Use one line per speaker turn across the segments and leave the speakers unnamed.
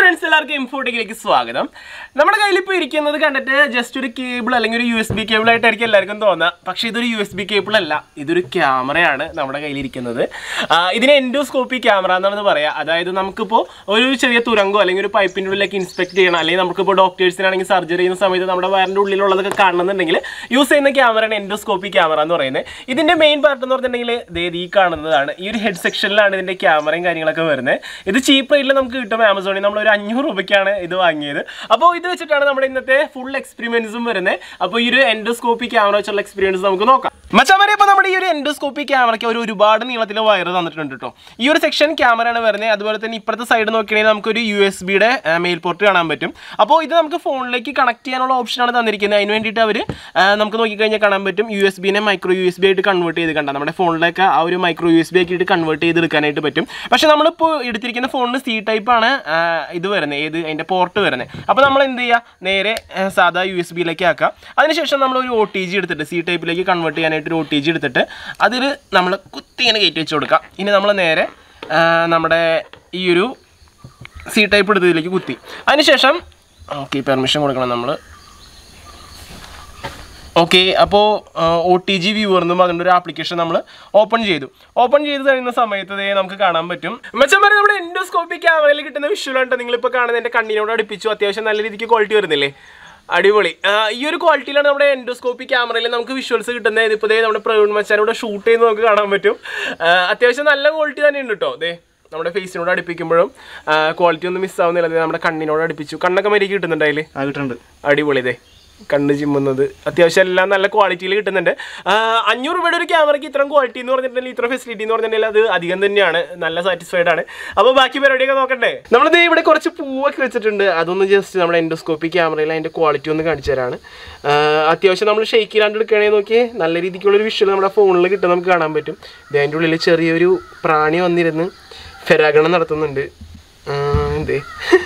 Friends എല്ലാവർക്കും ഇൻഫോട്ടിക്കിലേക്ക് സ്വാഗതം നമ്മുടെ കയ്യിൽ ഇപ്പോൾ ഇരിക്കുന്നത് കണ്ടിട്ട് ജസ്റ്റ് ഒരു കേബിൾ അല്ലെങ്കിൽ ഒരു യു എസ് ബി കേബിൾ ആയിട്ടായിരിക്കും എല്ലാവർക്കും തോന്നുക പക്ഷേ ഇതൊരു യു എസ് ബി കേബിൾ അല്ല ഇതൊരു ക്യാമറയാണ് നമ്മുടെ കയ്യിൽ ഇരിക്കുന്നത് ആ, ഇതിന് എൻഡോസ്കോപ്പി ക്യാമറ എന്നാണ് പറയുക അതായത് നമുക്കിപ്പോൾ ഒരു ചെറിയ തുരങ്കോ അല്ലെങ്കിൽ ഒരു പൈപ്പിൻ്റെ ഉള്ളിലേക്ക് ഇൻസ്പെക്ട് ചെയ്യണം അല്ലെങ്കിൽ നമുക്കിപ്പോൾ ഡോക്ടേഴ്സിനാണെങ്കിൽ സർജറി ചെയ്യുന്ന സമയത്ത് നമ്മുടെ വയറിൻ്റെ ഉള്ളിലുള്ളതൊക്കെ കാണണമെന്നുണ്ടെങ്കിൽ യൂസ് ചെയ്യുന്ന ക്യാമറയാണ് എൻഡോസ്കോപ്പി ക്യാമറ എന്ന് പറയുന്നത് ഇതിൻ്റെ മെയിൻ പാർട്ട് എന്ന് പറഞ്ഞിട്ടുണ്ടെങ്കിൽ ദേ ഈ കാണുന്നതാണ് ഈ ഒരു ഹെഡ് സെക്ഷനിലാണ് ഇതിൻ്റെ ക്യാമറയും കാര്യങ്ങളൊക്കെ വരുന്നത് ഇത് ചീപ്പ് റേറ്റിൽ നമുക്ക് കിട്ടും ആമസോണിൽ നമ്മൾ ഒരു അഞ്ഞൂറ് രൂപയ്ക്കാണ് ഇത് വാങ്ങിയത് അപ്പോൾ ഇത് വെച്ചിട്ടാണ് നമ്മുടെ ഇന്നത്തെ ഫുൾ എക്സ്പീരിയൻസും വരുന്നത് അപ്പോൾ ഈ ഒരു എൻഡോസ്കോപ്പി ക്യാമറ വെച്ചുള്ള എക്സ്പീരിയൻസ് നമുക്ക് നോക്കാം മച്ചാമാരെ ഇപ്പോൾ നമ്മുടെ ഈ ഒരു എൻഡോസ്കോപ്പി ക്യാമറയ്ക്ക് ഒരു ഒരുപാട് നീളത്തിലെ വയർ തന്നിട്ടുണ്ട് കേട്ടോ ഈ ഒരു സെക്ഷൻ ക്യാമറയാണ് വരുന്നത് അതുപോലെ തന്നെ ഇപ്പുറത്തെ സൈഡ് നോക്കുകയാണെങ്കിൽ നമുക്കൊരു യു എസ് ബിയുടെ മെയിൽ പോർട്ട് കാണാൻ പറ്റും അപ്പോൾ ഇത് നമുക്ക് ഫോണിലേക്ക് കണക്ട് ചെയ്യാനുള്ള ഓപ്ഷനാണ് തന്നിരിക്കുന്നത് അതിന് വേണ്ടിയിട്ട് അവർ നമുക്ക് നോക്കിക്കഴിഞ്ഞാൽ കാണാൻ പറ്റും യു എസ് ബിനെ മൈക്രോ യു എസ് ബി ആയിട്ട് കൺവേർട്ട് ചെയ്ത് കണ്ട നമ്മുടെ ഫോണിലേക്ക് ആ ഒരു മൈക്രോ യു എസ് ബി ആക്കിയിട്ട് കൺവേർട്ട് ചെയ്തെടുക്കാനായിട്ട് പറ്റും പക്ഷേ നമ്മളിപ്പോൾ എടുത്തിരിക്കുന്ന ഫോണിന് സി ടൈപ്പാണ് ഇത് വരുന്നത് ഏത് അതിൻ്റെ പോർട്ട് വരുന്നത് അപ്പോൾ നമ്മൾ എന്ത് ചെയ്യുക നേരെ ആ, സാധാ യു എസ് ബിയിലേക്ക് ആക്കാം അതിനുശേഷം നമ്മൾ ഒരു ഒ ടി ജി എടുത്തിട്ട് സി ടൈപ്പിലേക്ക് കൺവേർട്ട് ചെയ്യാനായിട്ട് ഒരു ഒ ടി ജി എടുത്തിട്ട് അതിൽ നമ്മൾ കുത്തി ഇങ്ങനെ കയറ്റി വെച്ച് കൊടുക്കാം ഇനി നമ്മൾ നേരെ ആ, നമ്മുടെ ഈ ഒരു സി ടൈപ്പ് എടുത്തതിലേക്ക് കുത്തി അതിനുശേഷം ഓക്കെ പെർമിഷൻ കൊടുക്കണം നമ്മൾ ഓക്കെ അപ്പോൾ ഒ ടി ജി വ്യൂവർ എന്ന് പറഞ്ഞിട്ട് ഒരു ആപ്ലിക്കേഷൻ നമ്മൾ ഓപ്പൺ ചെയ്തു ഓപ്പൺ ചെയ്ത് കഴിയുന്ന സമയത്ത് ദേ നമുക്ക് കാണാൻ പറ്റും മെച്ചം വരെ നമ്മുടെ എൻഡോസ്കോപ്പി ക്യാമറയിൽ കിട്ടുന്ന വിഷ്വലാണ് നിങ്ങളിപ്പോൾ കാണുന്നത് എൻ്റെ കണ്ണിനോട് അടുപ്പിച്ചു അത്യാവശ്യം നല്ല രീതിക്ക് ക്വാളിറ്റി വരുന്നില്ലേ അടിപൊളി ആ, ഈ ഒരു ക്വാളിറ്റിയിലാണ് നമ്മുടെ എൻഡോസ്കോപ്പി ക്യാമറയിൽ നമുക്ക് വിഷ്വൽസ് കിട്ടുന്നത് ഇതിപ്പോൾ ദേ നമ്മുടെ പ്രവീൺ മച്ചാനോട് ഷൂട്ട് ചെയ്ത് നമുക്ക് കാണാൻ പറ്റും ആ, അത്യാവശ്യം നല്ല ക്വാളിറ്റി തന്നെയുണ്ട് കേട്ടോ ദേ നമ്മുടെ ഫേസിനോട് അടുപ്പിക്കുമ്പോഴും ക്വാളിറ്റി ഒന്നും മിസ്സാവുന്നില്ല ദേ നമ്മുടെ കണ്ണിനോട് അടുപ്പിച്ചു കണ്ണൊക്കെ മരിക്ക് കിട്ടുന്നുണ്ട് അതിൽ
ആ കിട്ടുന്നുണ്ട്
അടിപൊളി ഇതേ കണ്ണ് ചിമ്മുന്നത് അത്യാവശ്യം എല്ലാം നല്ല ക്വാളിറ്റിയിൽ കിട്ടുന്നുണ്ട് ആ, അഞ്ഞൂറ് രൂപയുടെ ഒരു ക്യാമറയ്ക്ക് ഇത്രയും ക്വാളിറ്റി എന്ന് പറഞ്ഞിട്ടുണ്ടെങ്കിൽ ഇത്ര ഫെസിലിറ്റി എന്ന് പറഞ്ഞിട്ടുണ്ടെങ്കിൽ അത് അധികം തന്നെയാണ് നല്ല സാറ്റിസ്ഫൈഡ് ആണ് അപ്പോൾ ബാക്കി പരിപാടിയൊക്കെ നോക്കണ്ടേ നമ്മളിത് ഇവിടെ കുറച്ച് പൂവൊക്കെ വെച്ചിട്ടുണ്ട് അതൊന്ന് ജസ്റ്റ് നമ്മുടെ എൻഡോസ്കോപ്പി ക്യാമറയിൽ അതിൻ്റെ ക്വാളിറ്റി ഒന്ന് കാണിച്ചു തരാണ് ആ, അത്യാവശ്യം നമ്മൾ ഷെയ്ക്ക് ചെയ്യാണ്ട് എടുക്കുകയാണെങ്കിൽ നോക്കി നല്ല രീതിക്കുള്ളൊരു വിഷ്വൽ നമ്മുടെ ഫോണിൽ കിട്ടും നമുക്ക് കാണാൻ പറ്റും ഇത് അതിൻ്റെ ഉള്ളിൽ ചെറിയൊരു പ്രാണി വന്നിരുന്ന് ഫെരാഗണം നടത്തുന്നുണ്ട് ആ, എന്തേ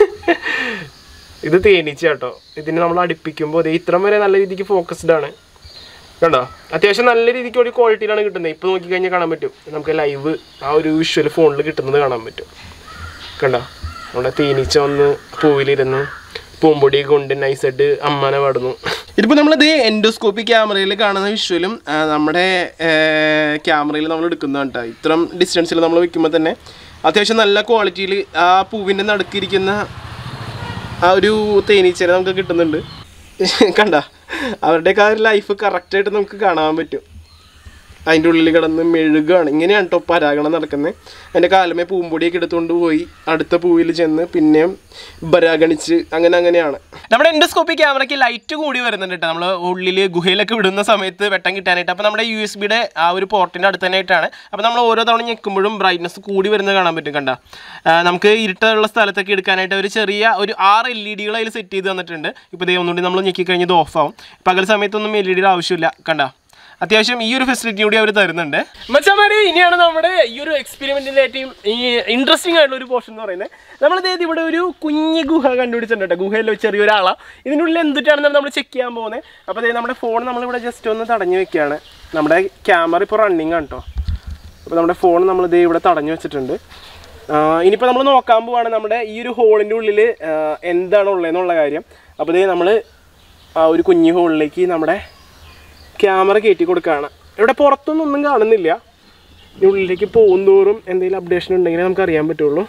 ഇത് തേനീച്ച കേട്ടോ ഇതിന് നമ്മൾ അടുപ്പിക്കുമ്പോൾ ദേ ഇത്രയും വരെ നല്ല രീതിക്ക് ഫോക്കസ്ഡ് ആണ് കണ്ടോ അത്യാവശ്യം നല്ല രീതിക്ക് ഒരു ക്വാളിറ്റിയിലാണ് കിട്ടുന്നത് ഇപ്പോൾ നോക്കിക്കഴിഞ്ഞാൽ കാണാൻ പറ്റും നമുക്ക് ലൈവ് ആ ഒരു വിഷ്വൽ ഫോണിൽ കിട്ടുന്നത് കാണാൻ പറ്റും കണ്ടോ നമ്മുടെ തേനീച്ച വന്ന് പൂവിലിരുന്ന് പൂമ്പൊടി കൊണ്ട് നൈസായിട്ട് അമ്മാനെ പാടുന്നു ഇതിപ്പോൾ നമ്മളിത് എൻഡോസ്കോപ്പി ക്യാമറയിൽ കാണുന്ന വിഷ്വലും ആ, നമ്മുടെ ക്യാമറയിൽ നമ്മൾ എടുക്കുന്നതാണ് കേട്ടോ ഇത്രയും ഡിസ്റ്റൻസിൽ നമ്മൾ വെക്കുമ്പോൾ തന്നെ അത്യാവശ്യം നല്ല ക്വാളിറ്റിയിൽ ആ പൂവിൻ്റെ നടുക്കിരിക്കുന്ന ആ ഒരു തേനീച്ചനെ നമുക്ക് കിട്ടുന്നുണ്ട് കണ്ട അവരുടെയൊക്കെ ആ ഒരു ലൈഫ് കറക്റ്റായിട്ട് നമുക്ക് കാണാൻ പറ്റും അതിൻ്റെ ഉള്ളിൽ കിടന്ന് മെഴുകാണ് ഇങ്ങനെയാണ് കേട്ടോ പരാഗണം നടക്കുന്നത് എൻ്റെ കാലമേ പൂമ്പൊടിയൊക്കെ എടുത്തുകൊണ്ട് പോയി അടുത്ത പൂവിൽ ചെന്ന് പിന്നെയും പരാഗണിച്ച് അങ്ങനെ അങ്ങനെയാണ് നമ്മുടെ എൻഡോസ്കോപ്പി ക്യാമറയ്ക്ക് ലൈറ്റ് കൂടി വരുന്നുണ്ട് കേട്ടോ നമ്മൾ ഉള്ളിൽ ഗുഹയിലൊക്കെ വിടുന്ന സമയത്ത് വെട്ടം കിട്ടാനായിട്ട് അപ്പോൾ നമ്മുടെ യു എസ് ബിയുടെ ആ ഒരു പോർട്ടിൻ്റെ അടുത്ത് തന്നെയായിട്ടാണ് അപ്പോൾ നമ്മൾ ഓരോ തവണ ഞെക്കുമ്പോഴും ബ്രൈറ്റ്നസ് കൂടി വരുന്നത് കാണാൻ പറ്റും കണ്ട ആ, നമുക്ക് ഇരുട്ടുള്ള സ്ഥലത്തൊക്കെ എടുക്കാനായിട്ട് ഒരു ചെറിയ ഒരു ആറ് എൽ ഇ ഡികൾ അതിൽ സെറ്റ് ചെയ്ത് തന്നിട്ടുണ്ട് ഇപ്പോൾ ദേ ഒന്നുകൂടി നമ്മൾ ഞെക്കി കഴിഞ്ഞത് ഓഫ് ആവും പകൽ സമയത്തൊന്നും എൽ ഇ ഡിയുടെ ആവശ്യമില്ല കണ്ട അത്യാവശ്യം ഈ ഒരു ഫെസിലിറ്റി കൂടി അവർ തരുന്നുണ്ട് മച്ചമാരി ഇനിയാണ് നമ്മുടെ ഈ ഒരു എക്സ്പെരിമെന്റിന്റെ ഏറ്റവും ഈ ഇൻട്രസ്റ്റിംഗ് ആയിട്ടുള്ള ഒരു പോർഷൻ എന്ന് പറയുന്നത് നമ്മൾ ഇതേത് ഇവിടെ ഒരു കുഞ്ഞു ഗുഹ കണ്ടുപിടിച്ചിട്ടുണ്ട് കേട്ടോ ഗുഹയിൽ ചെറിയൊരാളാണ് ഇതിൻ്റെ ഉള്ളിൽ എന്തിട്ടാണെന്നാണ് നമ്മൾ ചെക്ക് ചെയ്യാൻ പോകുന്നത് അപ്പോൾ അതേ നമ്മുടെ ഫോൺ നമ്മളിവിടെ ജസ്റ്റ് ഒന്ന് തടഞ്ഞു വെക്കുകയാണ് നമ്മുടെ ക്യാമറ ഇപ്പോൾ റണ്ണിങ് ആണ് കേട്ടോ അപ്പോൾ നമ്മുടെ ഫോൺ നമ്മൾ ഇതേ ഇവിടെ തടഞ്ഞു വെച്ചിട്ടുണ്ട് ഇനിയിപ്പോൾ നമ്മൾ നോക്കാൻ പോവാണ് നമ്മുടെ ഈ ഒരു ഹോളിൻ്റെ ഉള്ളിൽ എന്താണ് ഉള്ളതെന്നുള്ള കാര്യം അപ്പോൾ ഇതേ നമ്മൾ ആ ഒരു കുഞ്ഞു ഹോളിലേക്ക് നമ്മുടെ ക്യാമറ കയറ്റി കൊടുക്കുകയാണ് ഇവിടെ പുറത്തൊന്നും ഒന്നും കാണുന്നില്ല ഇനി ഉള്ളിലേക്ക് പോകുന്തോറും എന്തെങ്കിലും അപ്ഡേഷൻ ഉണ്ടെങ്കിൽ നമുക്ക് അറിയാൻ പറ്റുള്ളൂ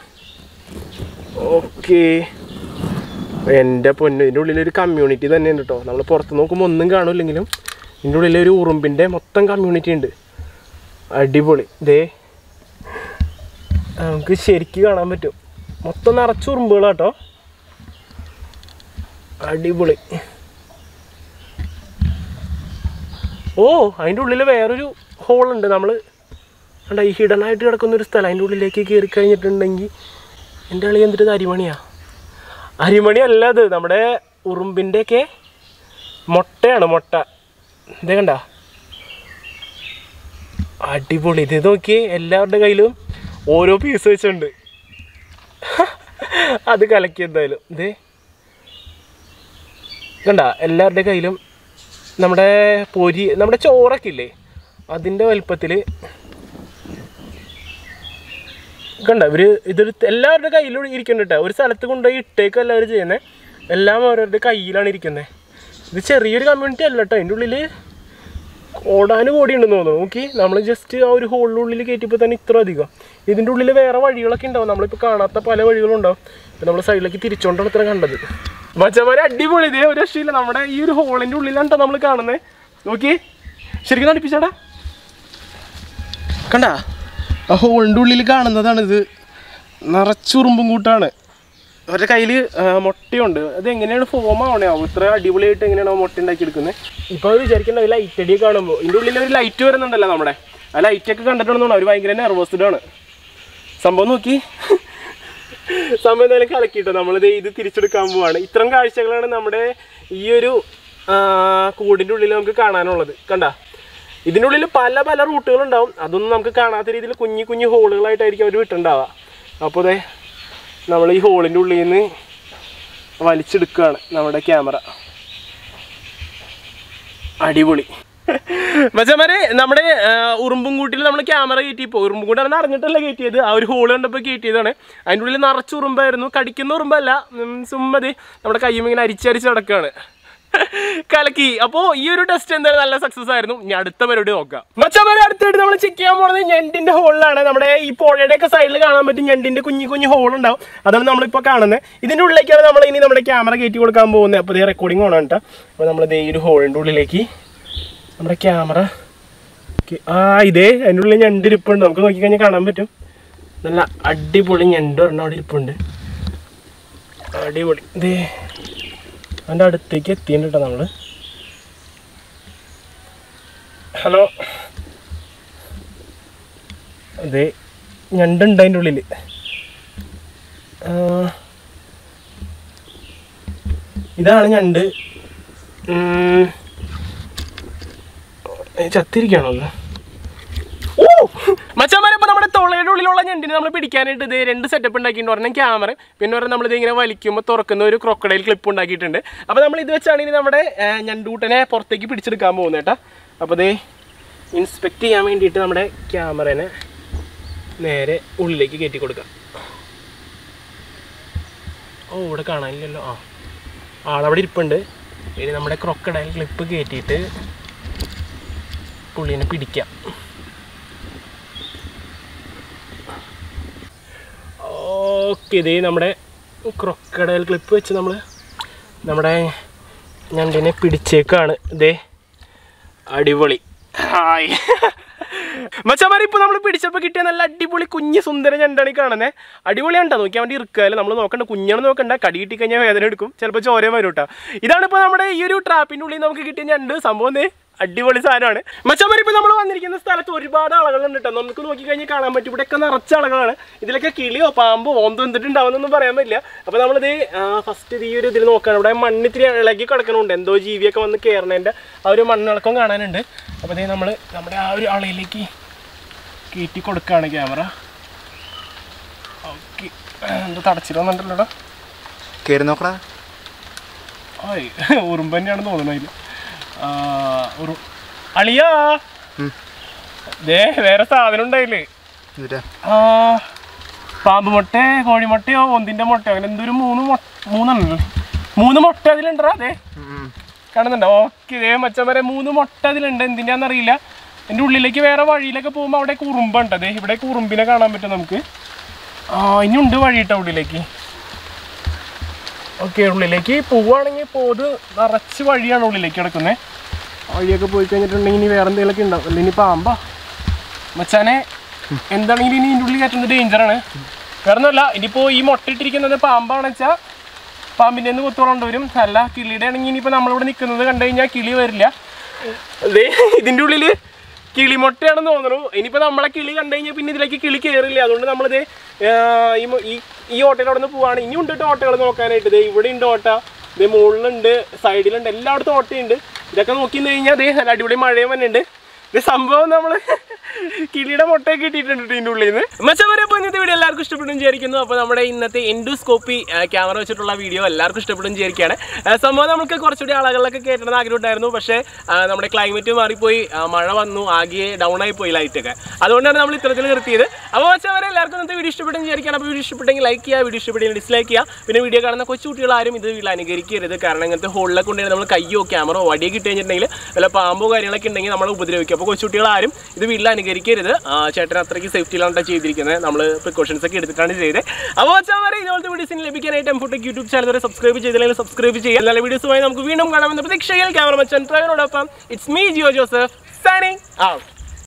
ഓക്കെ എൻ്റെ പൊന്നു ഇതിൻ്റെ ഉള്ളിൽ ഒരു കമ്മ്യൂണിറ്റി തന്നെയുണ്ട് കേട്ടോ നമ്മൾ പുറത്ത് നോക്കുമ്പോൾ ഒന്നും കാണില്ലെങ്കിലും ഇതിൻ്റെ ഉള്ളിൽ ഒരു ഉറുമ്പിൻ്റെ മൊത്തം കമ്മ്യൂണിറ്റി ഉണ്ട് അടിപൊളി ദേ നമുക്ക് ശരിക്ക് കാണാൻ പറ്റും മൊത്തം നിറച്ച് ഉറുമ്പുകളാട്ടോ അടിപൊളി ഓ അതിൻ്റെ ഉള്ളിൽ വേറൊരു ഹോളുണ്ട് നമ്മൾ കണ്ട ഈ ഹിഡൻ ആയിട്ട് കിടക്കുന്ന ഒരു സ്ഥലം അതിൻ്റെ ഉള്ളിലേക്ക് കയറി കഴിഞ്ഞിട്ടുണ്ടെങ്കിൽ എൻ്റെ കളി എന്തിട്ട് അരിമണിയാ അരിമണി അല്ല അത് നമ്മുടെ ഉറുമ്പിൻ്റെയൊക്കെ മുട്ടയാണ് മുട്ട ഇതേ കണ്ട അടിപൊളി ഇത് നോക്കിയേ എല്ലാവരുടെ കയ്യിലും ഓരോ പീസ് വെച്ചുണ്ട് അത് കലക്കി എന്തായാലും ഇതേ കണ്ട എല്ലാവരുടെ കയ്യിലും നമ്മുടെ പൊരി നമ്മുടെ ചോറൊക്കെ ഇല്ലേ അതിൻ്റെ വലുപ്പത്തിൽ കണ്ട ഇവര് ഇതൊരു എല്ലാവരുടെ കയ്യിലും ഇരിക്കുന്നുണ്ട് കേട്ടോ ഒരു സ്ഥലത്ത് കൊണ്ടുപോയി ഇട്ടേക്കല്ല അവർ ചെയ്യുന്നത് എല്ലാം അവരവരുടെ കയ്യിലാണ് ഇരിക്കുന്നത് ഇത് ചെറിയൊരു കമ്മ്യൂണിറ്റി അല്ല കേട്ടോ അതിൻ്റെ ഉള്ളിൽ ഓടാന് കോടി ഉണ്ടെന്ന് തോന്നുന്നു നോക്കി നമ്മൾ ജസ്റ്റ് ആ ഒരു ഹോളിനുള്ളിൽ കയറ്റിയപ്പോൾ തന്നെ ഇത്ര അധികം ഇതിൻ്റെ ഉള്ളിൽ വേറെ വഴികളൊക്കെ ഉണ്ടാവും നമ്മളിപ്പോൾ കാണാത്ത പല വഴികളും ഉണ്ടാവും ഇപ്പം നമ്മൾ സൈഡിലേക്ക് തിരിച്ചോണ്ടാണ് ഇത്ര കണ്ടത് മച്ചന്മാരെ അടിപൊളി ഇതേ ഒരു രക്ഷയില്ല നമ്മുടെ ഈ ഒരു ഹോളിൻ്റെ ഉള്ളിലാണ് കേട്ടോ നമ്മൾ കാണുന്നത് നോക്കി ശരിക്കും നടിപ്പിച്ചാടാ കണ്ട ആ ഹോളിൻ്റെ ഉള്ളിൽ കാണുന്നതാണിത് നിറച്ചുറുമ്പും കൂട്ടാണ് അവരുടെ കയ്യിൽ മുട്ടയുണ്ട് അത് എങ്ങനെയാണ് ഫോം ആവണയാവും ഇത്ര അടിപൊളിയായിട്ട് എങ്ങനെയാണ് ആ മുട്ട ഉണ്ടാക്കി എടുക്കുന്നത് ഇപ്പോൾ അവർ വിചാരിക്കേണ്ട ലൈറ്റ് അടി കാണുമ്പോൾ ഇതിൻ്റെ ഉള്ളിൽ ഒരു ലൈറ്റ് വരുന്നുണ്ടല്ലോ നമ്മുടെ ആ ലൈറ്റൊക്കെ കണ്ടിട്ടുണ്ടെന്നാണ് അവർ ഭയങ്കര നെർവസ്ഡ് ആണ് സംഭവം നോക്കി സംഭവം എന്തായാലും കലക്കിട്ടോ നമ്മളിത് ഇത് തിരിച്ചെടുക്കാൻ പോവാണ് ഇത്തരം കാഴ്ചകളാണ് നമ്മുടെ ഈ ഒരു ആ, കൂടിൻ്റെ ഉള്ളിൽ നമുക്ക് കാണാനുള്ളത് കണ്ട ഇതിൻ്റെ ഉള്ളിൽ പല പല റൂട്ടുകളുണ്ടാവും അതൊന്നും നമുക്ക് കാണാത്ത രീതിയിൽ കുഞ്ഞു കുഞ്ഞു ഹോളുകളായിട്ടായിരിക്കും അവർ വിട്ടുണ്ടാവുക അപ്പോൾ അതെ നമ്മൾ ഈ ഹോളിൻ്റെ ഉള്ളിൽ നിന്ന് വലിച്ചെടുക്കുകയാണ് നമ്മുടെ ക്യാമറ അടിപൊളി മച്ചമാരെ നമ്മുടെ ഉറുമ്പും കൂട്ടിൽ നമ്മൾ ക്യാമറ കയറ്റിയപ്പോൾ ഉറുമ്പും കൂട്ടാണെന്ന് അറിഞ്ഞിട്ടല്ല കയറ്റിയത് ആ ഒരു ഹോൾ കണ്ടപ്പോൾ കയറ്റിയതാണ് അതിൻ്റെ ഉള്ളിൽ നിറച്ച് ഉറുമ്പായിരുന്നു കടിക്കുന്ന ഉറുമ്പല്ല ഉം, സുമ്മതി നമ്മുടെ കയ്യും ഇങ്ങനെ അരിച്ചരിച്ച് നടക്കുകയാണ് കലക്കി അപ്പോൾ ഈ ഒരു ടെസ്റ്റ് എന്തായാലും നല്ല സക്സസ് ആയിരുന്നു ഇനി അടുത്ത പരിപാടി നോക്കാം മച്ചമാരെ അടുത്തായിട്ട് നമ്മൾ ചെക്ക് ചെയ്യാൻ പോണത് ഞണ്ടിന്റെ ഹോളിലാണ് നമ്മുടെ ഈ പുഴയുടെ ഒക്കെ സൈഡിൽ കാണാൻ പറ്റും ഞണ്ടിന്റെ കുഞ്ഞു കുഞ്ഞു ഹോൾ ഉണ്ടാവും അതാണ് നമ്മളിപ്പോൾ കാണുന്നത് ഇതിന്റെ ഉള്ളിലേക്കാണ് നമ്മൾ ഇനി നമ്മുടെ ക്യാമറ കയറ്റി കൊടുക്കാൻ പോകുന്നത് അപ്പോൾ ഇതേ റെക്കോർഡിംഗ് ഓണാണ് കേട്ടോ അപ്പോൾ നമ്മൾ ഈ ഒരു ഹോളിൻ്റെ ഉള്ളിലേക്ക് നമ്മുടെ ക്യാമറ ആ ഇതേ അതിൻ്റെ ഉള്ളിൽ ഞണ്ട് ഇരിപ്പുണ്ട് നമുക്ക് നോക്കിക്കഴിഞ്ഞാൽ കാണാൻ പറ്റും നല്ല അടിപൊളി ഞണ്ട് ഒരെണ്ണം അവിടെ ഇരിപ്പുണ്ട് അടിപൊളി ഇതേ അതിൻ്റെ അടുത്തേക്ക് എത്തിയിട്ടുണ്ട് കേട്ടോ നമ്മൾ ഹലോ അതെ ഞണ്ടുണ്ട് അതിൻ്റെ ഉള്ളിൽ ഇതാണ് ഞണ്ട് ഉം. ഏ, ചത്തിരിക്കുകയാണോ അത് ഓ മച്ചാമാരെ ഇപ്പൊ നമ്മുടെ തൊള്ളയുടെ ഉള്ളിലുള്ള ഞണ്ടിനെ നമ്മൾ പിടിക്കാനായിട്ട് ഇത് രണ്ട് സെറ്റപ്പ് ഉണ്ടാക്കിയിട്ടുണ്ട് ഒരെണ്ണം ക്യാമറ പിന്നെ ഒരെണ്ണം നമ്മൾ ഇത് ഇങ്ങനെ വലിക്കുമ്പോൾ തുറക്കുന്ന ഒരു ക്രൊക്കഡൈൽ ക്ലിപ്പ് ഉണ്ടാക്കിയിട്ടുണ്ട് അപ്പോൾ നമ്മൾ ഇത് വെച്ചാണ് ഇനി നമ്മുടെ ആ, ഞണ്ടൂട്ടനെ പുറത്തേക്ക് പിടിച്ചെടുക്കാൻ പോകുന്നത് കേട്ടോ അപ്പോൾ ഇത് ഇൻസ്പെക്ട് ചെയ്യാൻ വേണ്ടിയിട്ട് നമ്മുടെ ക്യാമറനെ നേരെ ഉള്ളിലേക്ക് കയറ്റി കൊടുക്കാം ഓ ഇവിടെ കാണാനില്ലല്ലോ ആ ആളവിടെ ഇരിപ്പുണ്ട് ഇനി നമ്മുടെ ക്രൊക്കഡൈൽ ക്ലിപ്പ് കയറ്റിയിട്ട് പുള്ളിനെ പിടിക്കാം ഓക്കെ ഇതേ നമ്മുടെ ക്രൊക്കഡൈൽ ക്ലിപ്പ് വെച്ച് നമ്മൾ നമ്മുടെ ഞണ്ടിനെ പിടിച്ചേക്കാണ് ഇതേ അടിപൊളി ഹായ് മച്ചമാരി ഇപ്പോൾ നമ്മൾ പിടിച്ചപ്പോൾ കിട്ടിയ നല്ല അടിപൊളി കുഞ്ഞ് സുന്ദര ഞണ്ടാണ് ഈ കാണുന്നത് അടിപൊളിയാണ്ടോ നോക്കിയാൽ വേണ്ടി ഇരിക്കാല്ലേ നമ്മൾ നോക്കണ്ട കുഞ്ഞാണ് നോക്കണ്ട കടി കിട്ടി കഴിഞ്ഞാൽ വേദന എടുക്കും ചിലപ്പോൾ ചോര വരും കേട്ടോ ഇതാണ് ഇപ്പോൾ നമ്മുടെ ഈ ഒരു ട്രാപ്പിൻ്റെ ഉള്ളിൽ നമുക്ക് കിട്ടിയ ഞണ്ട് സംഭവം ദേ അടിപൊളി സാധനമാണ് മച്ചമാരി ഇപ്പോൾ നമ്മൾ വന്നിരിക്കുന്ന സ്ഥലത്ത് ഒരുപാട് ആളുകളുണ്ട് കേട്ടോ നമുക്ക് നോക്കിക്കഴിഞ്ഞാൽ കാണാൻ പറ്റും ഇവിടെയൊക്കെ നിറച്ച ആളുകളാണ് ഇതിലൊക്കെ കിളിയോ പാമ്പോ ഓന്തോ എന്തിട്ടുണ്ടാവുന്നൊന്നും പറയാൻ പറ്റില്ല അപ്പോൾ നമ്മളിത് ഫസ്റ്റ് ഈ ഒരു ഇതിൽ നോക്കുകയാണ് ഇവിടെ മണ്ണിത്തിരി ഇളകി കിടക്കണുണ്ട് എന്തോ ജീവിയൊക്കെ വന്ന് കയറണതിൻ്റെ ആ ഒരു മണ്ണിളക്കം കാണാനുണ്ട് അപ്പോൾ ഇതേ നമ്മൾ നമ്മുടെ ആ ഒരു അളയിലേക്ക് കയറ്റി കൊടുക്കുകയാണ് ക്യാമറ ഓക്കെ എന്തോ തടച്ചിരുന്നുണ്ടല്ലോ
കയറി നോക്കടാ
ആയി ഉറുമ്പ് തന്നെയാണെന്ന് തോന്നുന്നു അതിൽ ഒരു അളിയാ ദേ വേറെ സാധനം ഉണ്ടായില്ലേ
എന്നിട്ടാ
ആ പാമ്പ് മുട്ട കോഴിമുട്ടയോ ഒന്നിൻ്റെ മുട്ടയോ അങ്ങനെ എന്തൊരു മൂന്ന് മുട്ട മൂന്നെണ്ണല്ലേ മൂന്ന് മുട്ട അതിലുണ്ടോ അതെ കാണുന്നുണ്ടോ ഓക്കെ ഇതേ മച്ചം വരെ മൂന്ന് മുട്ട അതിലുണ്ട് എന്തിനാന്നറിയില്ല എൻ്റെ ഉള്ളിലേക്ക് വേറെ വഴിയിലൊക്കെ പോകുമ്പോൾ അവിടെ കുറുമ്പുണ്ട് അതെ ഇവിടെ കുറുമ്പിനെ കാണാൻ പറ്റും നമുക്ക് ആ ഇനിയുണ്ട് വഴി കേട്ടോ ഉള്ളിലേക്ക് ഓക്കെ ഉള്ളിലേക്ക് പോവുകയാണെങ്കിൽ പോത് നിറച്ച് വഴിയാണ് ഉള്ളിലേക്ക് കിടക്കുന്നത് വഴിയൊക്കെ പോയി കഴിഞ്ഞിട്ടുണ്ടെങ്കിൽ ഇനി വേറെ എന്തെങ്കിലുമൊക്കെ ഉണ്ടാവും അല്ലെങ്കിൽ ഇനി പാമ്പാ മച്ചാനെ എന്താണെങ്കിലും ഇനി ഇതിൻ്റെ ഉള്ളിൽ കയറ്റുന്നത് ഡേഞ്ചറാണ് വേറെ ഒന്നുമല്ല ഇനിയിപ്പോൾ ഈ മുട്ട ഇട്ടിരിക്കുന്നത് പാമ്പാണെന്ന് വെച്ചാൽ പാമ്പിൻ്റെ നിന്ന് കുത്തോളം വരും അല്ല കിളിയുടെ ആണെങ്കിൽ ഇനിയിപ്പോൾ നമ്മളിവിടെ നിൽക്കുന്നത് കണ്ടു കഴിഞ്ഞാൽ കിളി വരില്ല ദേ ഇതിൻ്റെ ഉള്ളിൽ കിളിമുട്ടയാണെന്ന് തോന്നുന്നു ഇനിയിപ്പോൾ നമ്മളെ കിളി കണ്ടു കഴിഞ്ഞാൽ പിന്നെ ഇതിലേക്ക് കിളി കയറില്ല അതുകൊണ്ട് നമ്മളിത് ഈ മു- ഈ ഈ ഓട്ടയിൽ അവിടെ നിന്ന് പോവാണ് ഇനി ഉണ്ട് കേട്ടോ ഓട്ടകൾ നോക്കാനായിട്ട് ദേ ഇവിടെ ഉണ്ട് ഓട്ട ദേ മുകളിലുണ്ട് സൈഡിലുണ്ട് എല്ലായിടത്തും ഓട്ടയുണ്ട് ഇതൊക്കെ നോക്കി നിന്ന് കഴിഞ്ഞാൽ ദേ നല്ല അടിപൊളി മഴയും തന്നെ ഉണ്ട് ഇത് സംഭവം നമ്മൾ കിളിയുടെ മുട്ടയൊക്കെ കിട്ടിയിട്ടുണ്ട് ഇതിൻ്റെ ഉള്ളിൽ നിന്ന് മച്ചവരെ അപ്പോൾ ഇന്നത്തെ വീഡിയോ എല്ലാവർക്കും ഇഷ്ടപ്പെടും വിചാരിക്കുന്നു അപ്പോൾ നമ്മുടെ ഇന്നത്തെ എൻഡോസ്കോപ്പി ക്യാമറ വെച്ചിട്ടുള്ള വീഡിയോ എല്ലാവർക്കും ഇഷ്ടപ്പെടും വിചാരിക്കുകയാണ് ആ, സംഭവം നമുക്ക് കുറച്ചുകൂടി ആളുകളിലൊക്കെ കേട്ടണമെന്ന് ആഗ്രഹം ഉണ്ടായിരുന്നു പക്ഷേ ആ, നമ്മുടെ ക്ലൈമറ്റ് മാറിപ്പോയി ആ, മഴ വന്നു ആകെ ഡൗൺ ആയി പോയി ലൈറ്റൊക്കെ അതുകൊണ്ടാണ് നമ്മൾ ഇത്തരത്തിൽ നിർത്തിയത് അപ്പോൾ മച്ചവരെ എല്ലാവർക്കും ഇന്നത്തെ വീഡിയോ ഇഷ്ടപ്പെടും വിചാരിക്കുകയാണ് അപ്പോൾ വീഡിയോ ഇഷ്ടപ്പെട്ടെങ്കിൽ ലൈക്ക് ചെയ്യുക വീഡിയോ ഇഷ്ടപ്പെട്ടെങ്കിൽ ഡിസ്ലൈക്ക് ചെയ്യുക പിന്നെ വീഡിയോ കാണുന്ന കൊച്ചു കുട്ടികൾ ആരും ഇത് വീട്ടിൽ അനുകരിക്കരുത് കാരണം ഇങ്ങനത്തെ ഹോളിലൊക്കെ ഉണ്ടെങ്കിൽ നമ്മൾ കയ്യോ ക്യാമറോ വടിയോ കിട്ടി കഴിഞ്ഞിട്ടുണ്ടെങ്കിൽ വല്ല പാമ്പോ കാര്യങ്ങളൊക്കെ ഉണ്ടെങ്കിൽ നമ്മളെ ഉപദ്രവിക്കും അപ്പോൾ കൊച്ചുകുട്ടികൾ ആരും ഇത് വീട്ടിൽ അനുകരിക്കരുത് ആ, ചേട്ടൻ അത്രയ്ക്ക് സേഫ്റ്റിയിലാണ് കേട്ടോ ചെയ്തിരിക്കുന്നത് നമ്മൾ പ്രിക്കോഷൻസ് ഒക്കെ എടുത്തിട്ടാണ് ചെയ്തത് അപ്പോൾ വെച്ചാൽ വരെ ഇതുപോലത്തെ വീഡിയോസിന് ലഭിക്കാനായിട്ട് എംഫോട്ടെക് യൂട്യൂബ് ചാനൽ വരെ സബ്സ്ക്രൈബ് ചെയ്തില്ലെങ്കിൽ സബ്സ്ക്രൈബ് ചെയ്യുക നല്ല വീഡിയോസുമായി നമുക്ക് വീണ്ടും കാണാമെന്ന പ്രതീക്ഷയിൽ ക്യാമറ മച്ചൻ പ്രവീണോടൊപ്പം it's me Jio Joseph signing out